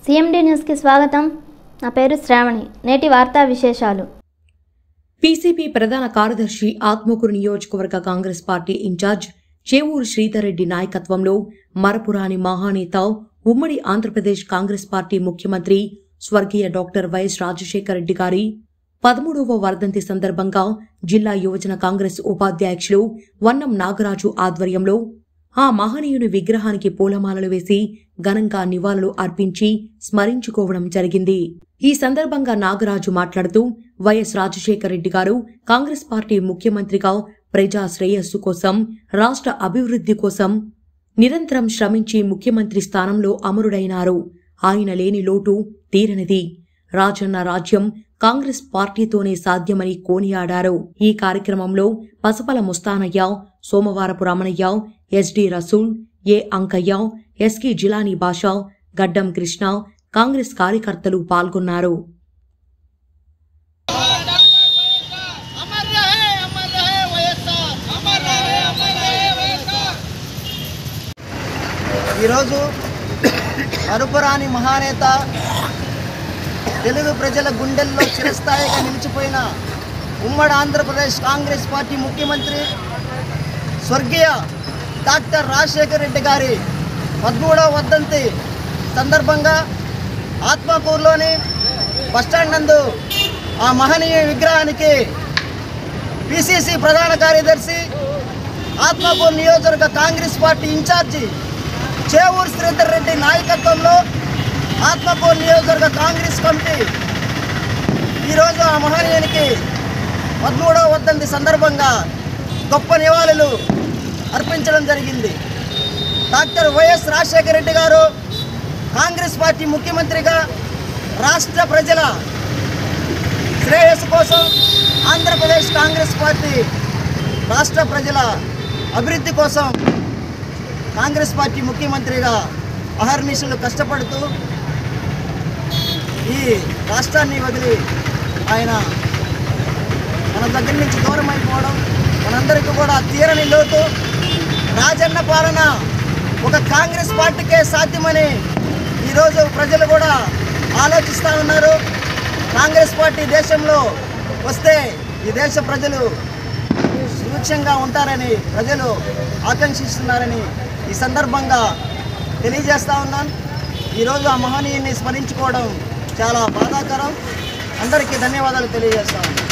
CMD న్యూస్కి స్వాగతం నా పేరు శ్రావణి నేటి వార్తా విశేషాలు పీసీపీ ప్రధాన కార్యదర్శి ఆత్మకూరు నియోజకవర్గ Congress party incharge Chevuru Sridhar Reddy నాయకత్వంలో మరపురాని మహానేత ఉమ్మడి ఆంధ్రప్రదేశ్ కాంగ్రెస్ పార్టీ ముఖ్యమంత్రి స్వర్గీయ డాక్టర్ వైఎస్ రాజశేఖర రెడ్డి గారి పదమూడవ వర్ధంతి సందర్భంగా జిల్లా యువజన కాంగ్రెస్ ఉపాధ్యక్షులు వన్నం నాగరాజు ఆధ్వర్యంలో ఆ మహనీయుని విగ్రహానికి పూలమాలలు వేసి ఘనంగా నివాళులు అర్పించి స్మరించుకోవడం జరిగింది ఈ సందర్భంగా నాగరాజు మాట్లాడుతూ వైఎస్ రాజశేఖర రెడ్డి గారు కాంగ్రెస్ పార్టీ ముఖ్యమంత్రిగా ప్రజా శ్రేయస్సు కోసం రాష్ట్ర అభివృద్ధి కోసం నిరంతరం శ్రమించి ముఖ్యమంత్రి స్థానంలో అమరుడైనారు ఆయన లేని లోటు తీరనిది రాజన్న రాజ్యం కాంగ్రెస్ పార్టీతోనే సాధ్యమని కోనియాడారు ఈ కార్యక్రమంలో Pasapala Mustanaiah Somavarapu Ramanaiah SD Rasool A Ankaiah SK Jilani Basha Gaddam Krishna Congress కార్యకర్తలు పాల్గొన్నారు अमर रहे अमर रहे వైఎస్ఆర్ అమర్ రహే అమర్ రహే వైఎస్ఆర్ ఈరోజు అరుపురాని మహానేత తెలుగు ప్రజల గుండెల్లో చిరస్థాయిగా నిలిచిపోయిన ఉమ్మడి ఆంధ్రప్రదేశ్ కాంగ్రెస్ పార్టీ ముఖ్యమంత్రి స్వర్గీయ డాక్టర్ రాజశేఖర రెడ్డి గారి పదమూడవ వర్ధంతి సందర్భంగా ఆత్మకూరులోని బస్టాండ్ నందు ఆ మహనీయ విగ్రహానికి పిసిసి ప్రధాన కార్యదర్శి ఆత్మకూరు నియోజకవర్గ Congress party incharge Chevuru Sridhar Reddy నాయకత్వంలో ఆత్మకూరు నియోజకవర్గ కాంగ్రెస్ కమిటీ ఈరోజు ఆ మహనీయునికి పదమూడవ వర్ధంతి సందర్భంగా గొప్ప నివాళులు అర్పించడం జరిగింది డాక్టర్ వైఎస్ రాజశేఖర రెడ్డి గారు కాంగ్రెస్ పార్టీ ముఖ్యమంత్రిగా రాష్ట్ర ప్రజల శ్రేయస్సు కోసం ఆంధ్రప్రదేశ్ కాంగ్రెస్ పార్టీ రాష్ట్ర ప్రజల అభివృద్ధి కోసం కాంగ్రెస్ పార్టీ ముఖ్యమంత్రిగా అహర్నిశలు కష్టపడుతూ ఈ రాష్ట్రాన్ని వదిలి ఆయన మన దగ్గర నుంచి దూరం అయిపోవడం మనందరికీ కూడా తీరని లోటు రాజన్న పాలన ఒక కాంగ్రెస్ పార్టీకే సాధ్యమని ఈరోజు ప్రజలు కూడా ఆలోచిస్తూ ఉన్నారు కాంగ్రెస్ పార్టీ దేశంలో వస్తే ఈ దేశ ప్రజలు సుభిక్షంగా ఉంటారని ప్రజలు ఆకాంక్షిస్తున్నారని ఈ సందర్భంగా తెలియజేస్తా ఉన్నాను ఈరోజు ఆ మహనీయుని స్మరించుకోవడం చాలా బాధాకరం అందరికీ ధన్యవాదాలు తెలియజేస్తాను